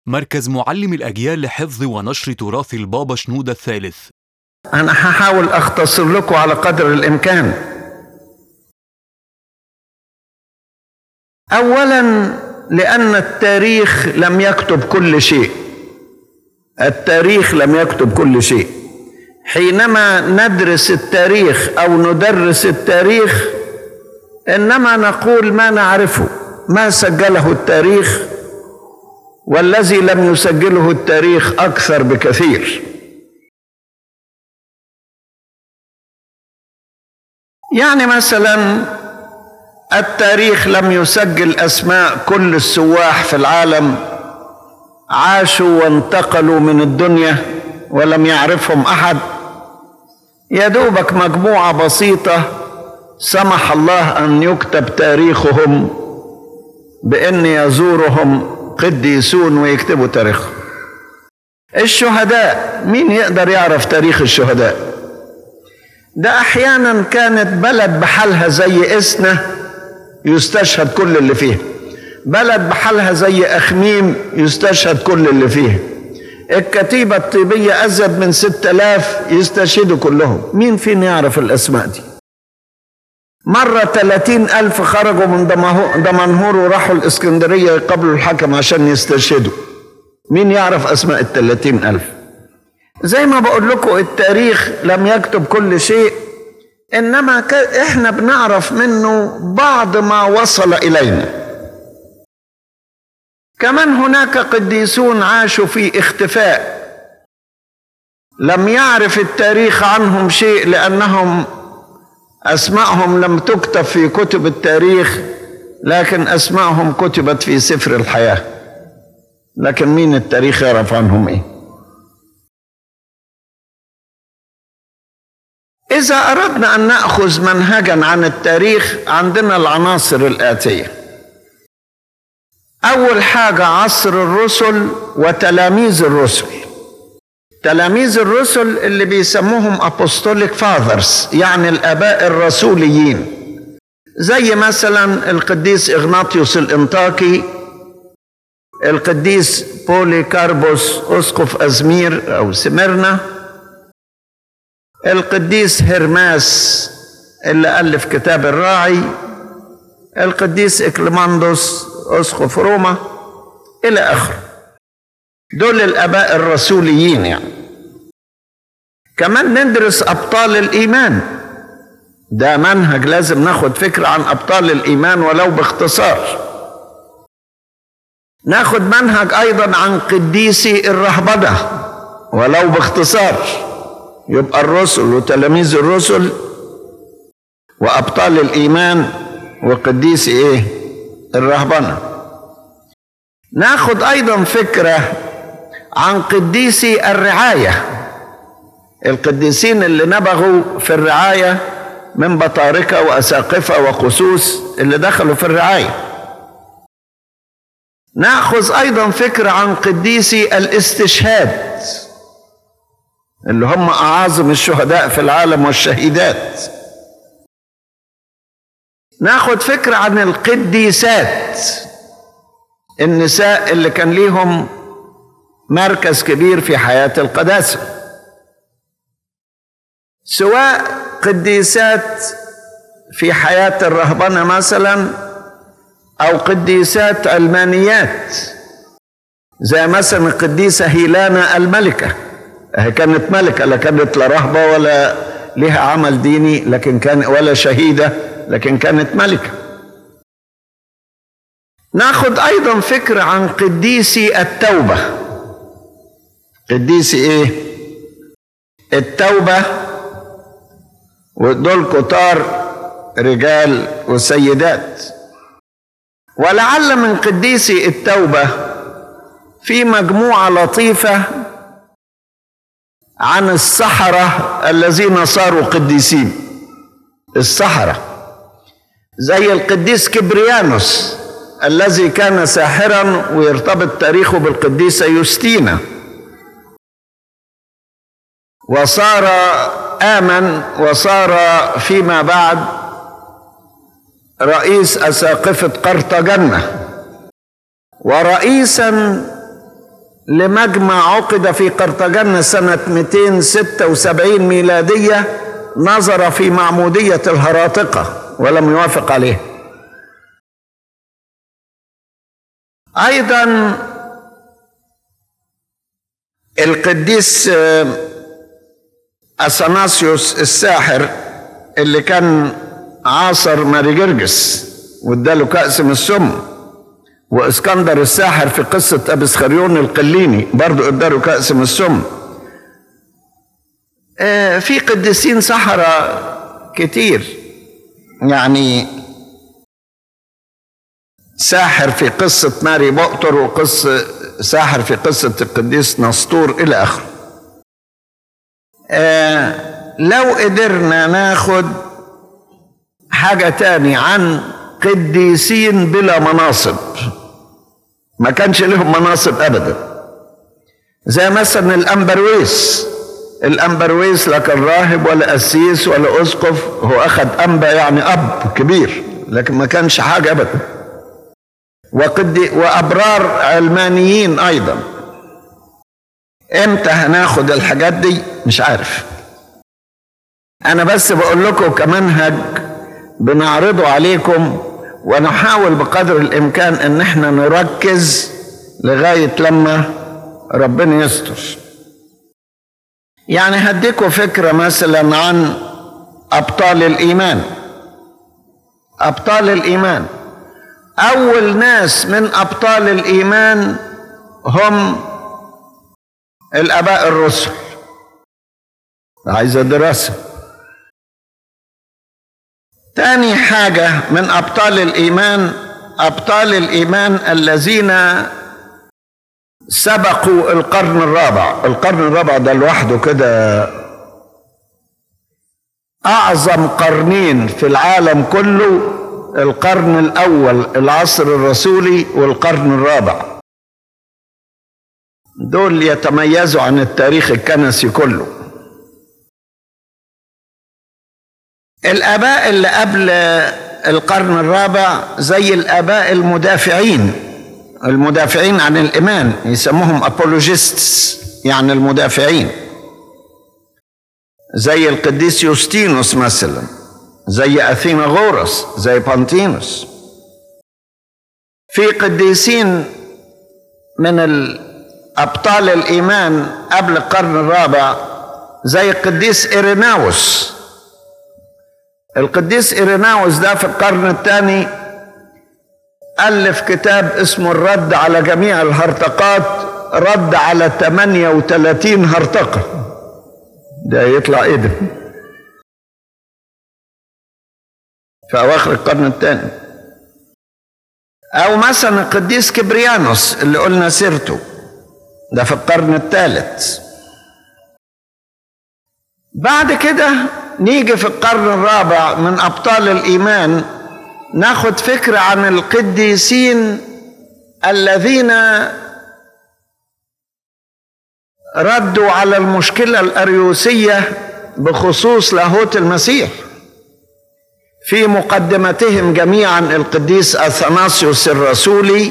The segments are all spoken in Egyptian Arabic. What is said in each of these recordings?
مركز معلم الأجيال لحفظ ونشر تراث البابا شنودة الثالث أنا هحاول أختصر لكم على قدر الإمكان أولا لأن التاريخ لم يكتب كل شيء التاريخ لم يكتب كل شيء حينما ندرس التاريخ أو ندرس التاريخ إنما نقول ما نعرفه ما سجله التاريخ والذي لم يسجله التاريخ أكثر بكثير يعني مثلا التاريخ لم يسجل اسماء كل السواح في العالم عاشوا وانتقلوا من الدنيا ولم يعرفهم احد يا دوبك مجموعه بسيطه سمح الله ان يكتب تاريخهم بان يزورهم قديسون ويكتبوا تاريخهم الشهداء مين يقدر يعرف تاريخ الشهداء ده احيانا كانت بلد بحالها زي اسنا يستشهد كل اللي فيها بلد بحالها زي اخميم يستشهد كل اللي فيها الكتيبة الطيبية أزيد من ستة آلاف يستشهدوا كلهم مين فين يعرف الأسماء دي مرة ثلاثين ألف خرجوا من دمنهور وراحوا الإسكندرية يقابلوا الحكم عشان يستشهدوا مين يعرف أسماء الثلاثين ألف زي ما بقول لكم التاريخ لم يكتب كل شيء انما احنا بنعرف منه بعض ما وصل الينا كمان هناك قديسون عاشوا في اختفاء لم يعرف التاريخ عنهم شيء لانهم اسماءهم لم تكتب في كتب التاريخ لكن اسماءهم كتبت في سفر الحياه لكن مين التاريخ يعرف عنهم ايه إذا أردنا أن نأخذ منهجا عن التاريخ عندنا العناصر الآتية أول حاجة عصر الرسل وتلاميذ الرسل تلاميذ الرسل اللي بيسموهم أبوستوليك فاذرز يعني الآباء الرسوليين زي مثلا القديس إغناطيوس الإنطاكي القديس بولي كاربوس أسقف أزمير أو سميرنا القديس هرماس اللي ألف كتاب الراعي القديس إكليماندوس أسقف روما إلى آخره دول الآباء الرسوليين يعني كمان ندرس أبطال الإيمان ده منهج لازم ناخد فكرة عن أبطال الإيمان ولو باختصار ناخد منهج أيضا عن قديسي الرهبنة ولو باختصار يبقى الرسل وتلاميذ الرسل وابطال الايمان وقديس ايه الرهبنه ناخد ايضا فكره عن قديسي الرعايه القديسين اللي نبغوا في الرعايه من بطاركه واساقفه وقسوس اللي دخلوا في الرعايه ناخذ ايضا فكره عن قديسي الاستشهاد اللي هم أعاظم الشهداء في العالم والشهيدات ناخد فكرة عن القديسات النساء اللي كان ليهم مركز كبير في حياة القداسة سواء قديسات في حياة الرهبنة مثلا أو قديسات علمانيات زي مثلا القديسة هيلانا الملكة هي كانت ملكة لا كانت لا رهبة ولا لها عمل ديني لكن كان ولا شهيدة لكن كانت ملكة ناخد أيضا فكرة عن قديسي التوبة قديسي إيه؟ التوبة ودول كتار رجال وسيدات ولعل من قديسي التوبة في مجموعة لطيفة عن السحرة الذين صاروا قديسين السحرة زي القديس كبريانوس الذي كان ساحرا ويرتبط تاريخه بالقديسة يوستينا وصار آمن وصار فيما بعد رئيس أساقفة قرطاجنة ورئيسا لمجمع عقد في قرطاجنة سنة 276 ميلادية نظر في معمودية الهراطقة ولم يوافق عليه أيضا القديس أثناسيوس الساحر اللي كان عاصر ماري جرجس واداله كأس من السم واسكندر الساحر في قصة أبسخريون القليني برضو اداله كأس من السم آه في قديسين سحرة كتير يعني ساحر في قصة ماري بؤتر وقصة ساحر في قصة القديس نسطور إلى آخره آه لو قدرنا ناخد حاجة تاني عن قديسين بلا مناصب ما كانش لهم مناصب أبدا زي مثلا الأمبرويس الأمبرويس لا كان راهب ولا قسيس ولا أسقف هو أخذ أنبا يعني أب كبير لكن ما كانش حاجة أبدا وقدي وأبرار علمانيين أيضا امتى هناخد الحاجات دي مش عارف انا بس بقول لكم كمنهج بنعرضه عليكم ونحاول بقدر الامكان ان احنا نركز لغايه لما ربنا يستر يعني هديكم فكره مثلا عن ابطال الايمان ابطال الايمان اول ناس من ابطال الايمان هم الاباء الرسل عايزه دراسه تاني حاجه من ابطال الايمان ابطال الايمان الذين سبقوا القرن الرابع القرن الرابع ده لوحده كده اعظم قرنين في العالم كله القرن الاول العصر الرسولي والقرن الرابع دول يتميزوا عن التاريخ الكنسي كله الاباء اللي قبل القرن الرابع زي الاباء المدافعين المدافعين عن الايمان يسموهم ابولوجيستس يعني المدافعين زي القديس يوستينوس مثلا زي اثيناغورس زي بانتينوس في قديسين من ابطال الايمان قبل القرن الرابع زي القديس إيريناوس القديس إيريناوس ده في القرن الثاني ألف كتاب اسمه الرد على جميع الهرطقات رد على 38 هرطقة ده يطلع ايه ده في أواخر القرن الثاني أو مثلا القديس كبريانوس اللي قلنا سيرته ده في القرن الثالث بعد كده نيجي في القرن الرابع من أبطال الإيمان ناخد فكرة عن القديسين الذين ردوا على المشكلة الأريوسية بخصوص لاهوت المسيح في مقدمتهم جميعا القديس أثناسيوس الرسولي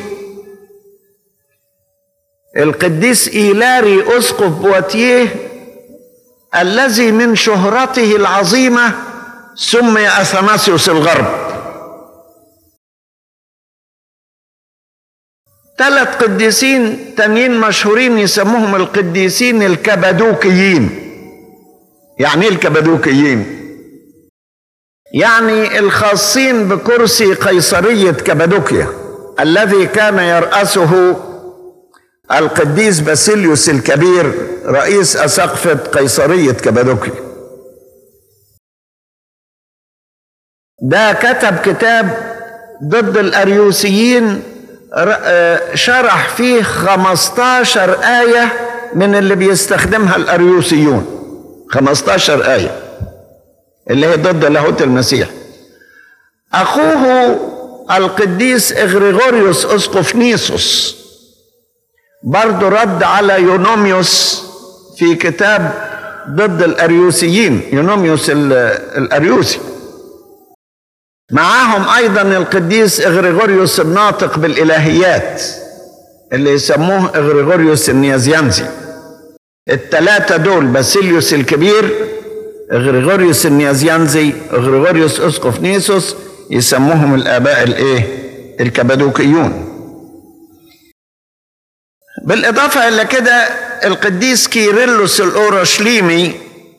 القديس إيلاري أسقف بواتيه الذي من شهرته العظيمة سمي أثناسيوس الغرب ثلاث قديسين تانيين مشهورين يسموهم القديسين الكبدوكيين يعني ايه الكبدوكيين يعني الخاصين بكرسي قيصرية كبدوكيا الذي كان يرأسه القديس باسيليوس الكبير رئيس أسقفة قيصرية كبدوكيا ده كتب كتاب ضد الأريوسيين شرح فيه 15 آية من اللي بيستخدمها الأريوسيون 15 آية اللي هي ضد لاهوت المسيح أخوه القديس إغريغوريوس أسقف نيسوس برضه رد على يونوميوس في كتاب ضد الأريوسيين يونوميوس الأريوسي معاهم أيضا القديس إغريغوريوس الناطق بالإلهيات اللي يسموه اغريغوريوس النيازيانزي الثلاثة دول باسيليوس الكبير اغريغوريوس النيازيانزي اغريغوريوس اسقف نيسوس يسموهم الاباء الايه الكبادوكيون بالاضافه الى كده القديس كيرلس الاورشليمي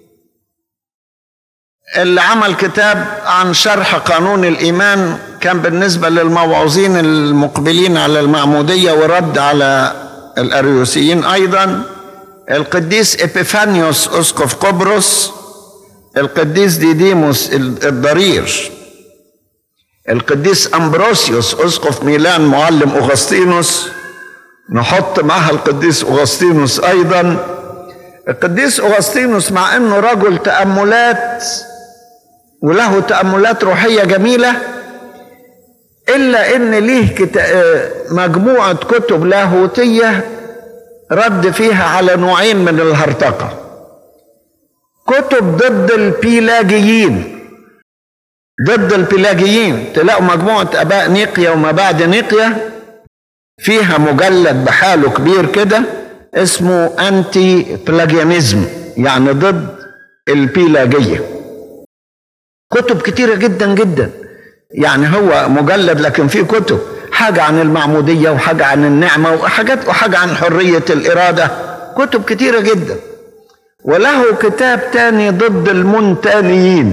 اللي عمل كتاب عن شرح قانون الايمان كان بالنسبه للموعوظين المقبلين على المعموديه ورد على الاريوسيين ايضا القديس ابيفانيوس اسقف قبرص القديس ديديموس الضرير القديس امبروسيوس اسقف ميلان معلم اغسطينوس نحط معها القديس اغسطينوس ايضا القديس اغسطينوس مع انه رجل تاملات وله تاملات روحيه جميله الا ان ليه كتا... مجموعه كتب لاهوتيه رد فيها على نوعين من الهرطقه كتب ضد البيلاجيين ضد البيلاجيين تلاقوا مجموعة أباء نيقيا وما بعد نيقيا فيها مجلد بحاله كبير كده اسمه أنتي بلاجيانيزم يعني ضد البيلاجية كتب كتيرة جدا جدا يعني هو مجلد لكن فيه كتب حاجة عن المعمودية وحاجة عن النعمة وحاجات وحاجة عن حرية الإرادة كتب كتيرة جدا وله كتاب تاني ضد المونتانيين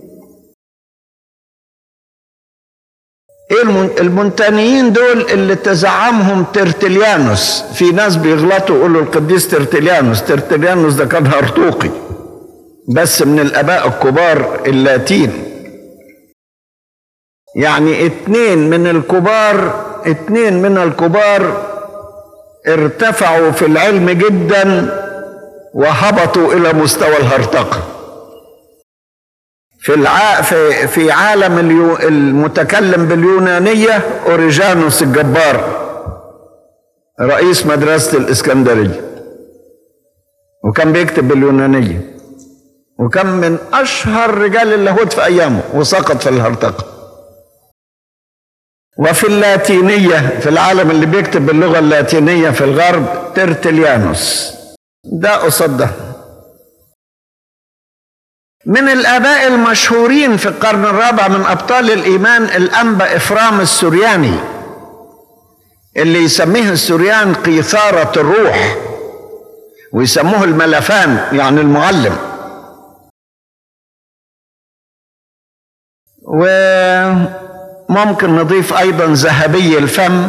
ايه المونتانيين دول اللي تزعمهم ترتليانوس في ناس بيغلطوا يقولوا القديس ترتليانوس ترتليانوس ده كان هرطوقي بس من الاباء الكبار اللاتين يعني اتنين من الكبار اتنين من الكبار ارتفعوا في العلم جدا وهبطوا الى مستوى الهرطقه في الع... في في عالم اليو... المتكلم باليونانيه اوريجانوس الجبار رئيس مدرسه الاسكندريه وكان بيكتب باليونانيه وكان من اشهر رجال اللاهوت في ايامه وسقط في الهرطقه وفي اللاتينيه في العالم اللي بيكتب باللغه اللاتينيه في الغرب ترتليانوس ده قصاد ده من الآباء المشهورين في القرن الرابع من أبطال الإيمان الأنبا إفرام السرياني اللي يسميه السريان قيثارة الروح ويسموه الملفان يعني المعلم وممكن نضيف أيضا ذهبي الفم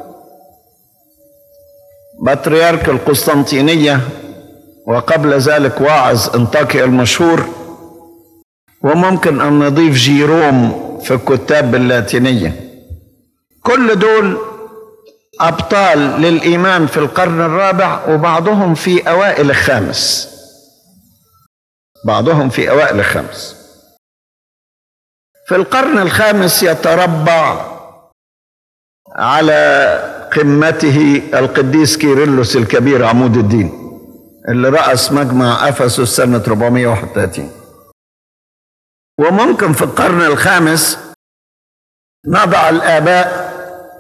بطريرك القسطنطينية وقبل ذلك واعظ انطاكيا المشهور وممكن أن نضيف جيروم في الكتاب اللاتينية كل دول أبطال للإيمان في القرن الرابع وبعضهم في أوائل الخامس بعضهم في أوائل الخامس في القرن الخامس يتربع على قمته القديس كيرلس الكبير عمود الدين اللي رأس مجمع أفسس سنة 431 وممكن في القرن الخامس نضع الآباء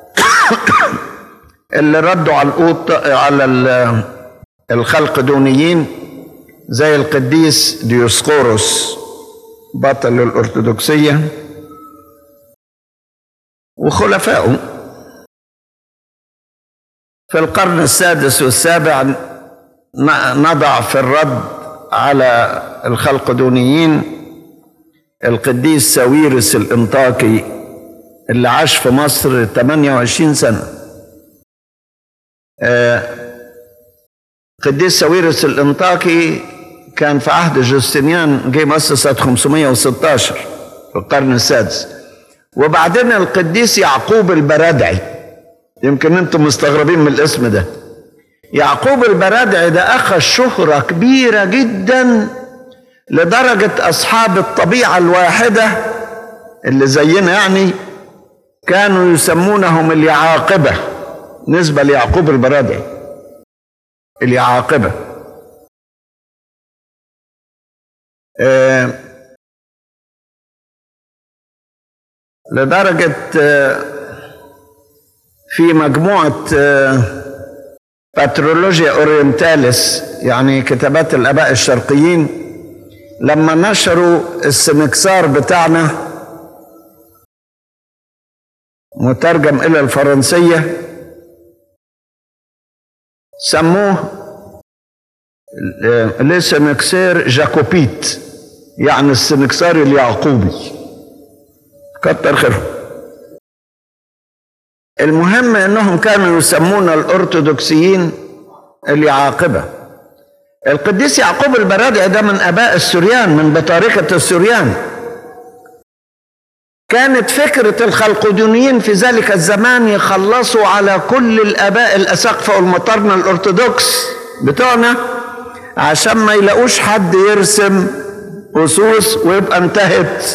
اللي ردوا على القوط على الخلق دونيين زي القديس ديوسقوروس بطل الأرثوذكسية وخلفائه في القرن السادس والسابع نضع في الرد على الخلقدونيين القديس ساويرس الانطاكي اللي عاش في مصر 28 سنة القديس ساويرس الانطاكي كان في عهد جوستنيان جه مصر سنة 516 في القرن السادس وبعدين القديس يعقوب البرادعي يمكن انتم مستغربين من الاسم ده يعقوب البرادعي ده اخذ شهرة كبيرة جدا لدرجة اصحاب الطبيعة الواحدة اللي زينا يعني كانوا يسمونهم اليعاقبة نسبة ليعقوب البرادعي اليعاقبة آه لدرجة آه في مجموعة آه باترولوجيا اورينتاليس يعني كتابات الاباء الشرقيين لما نشروا السنكسار بتاعنا مترجم الى الفرنسيه سموه لسنكسير جاكوبيت يعني السنكسار اليعقوبي كتر خيرهم المهم انهم كانوا يسمون الارثوذكسيين اليعاقبه القديس يعقوب البرادعي ده من اباء السريان من بطاركه السريان كانت فكرة الخلقدونيين في ذلك الزمان يخلصوا على كل الآباء الأساقفة والمطارنة الأرثوذكس بتوعنا عشان ما يلاقوش حد يرسم أسوس ويبقى انتهت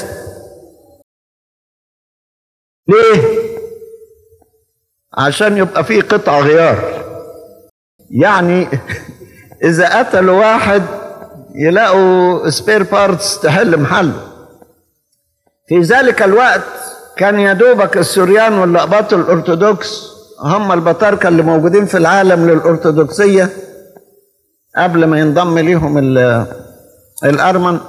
ليه؟ عشان يبقى فيه قطع غيار يعني إذا قتلوا واحد يلاقوا سبير بارتس تحل محله في ذلك الوقت كان يا دوبك السوريان واللقباط الأرثوذكس هم البطاركة اللي موجودين في العالم للأرثوذكسية قبل ما ينضم ليهم الأرمن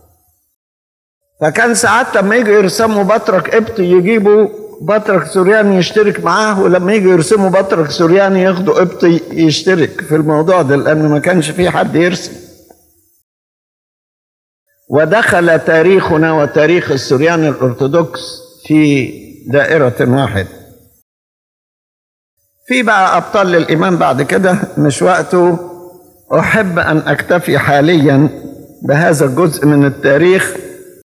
فكان ساعات لما يجوا يرسموا بطرك قبطي يجيبوا بطرك سورياني يشترك معاه ولما يجوا يرسموا بطرك سورياني ياخدوا قبطي يشترك في الموضوع ده لأن ما كانش فيه حد يرسم ودخل تاريخنا وتاريخ السوريان الأرثوذكس في دائرة واحدة في بقى أبطال للإيمان بعد كده مش وقته أحب أن أكتفي حاليا بهذا الجزء من التاريخ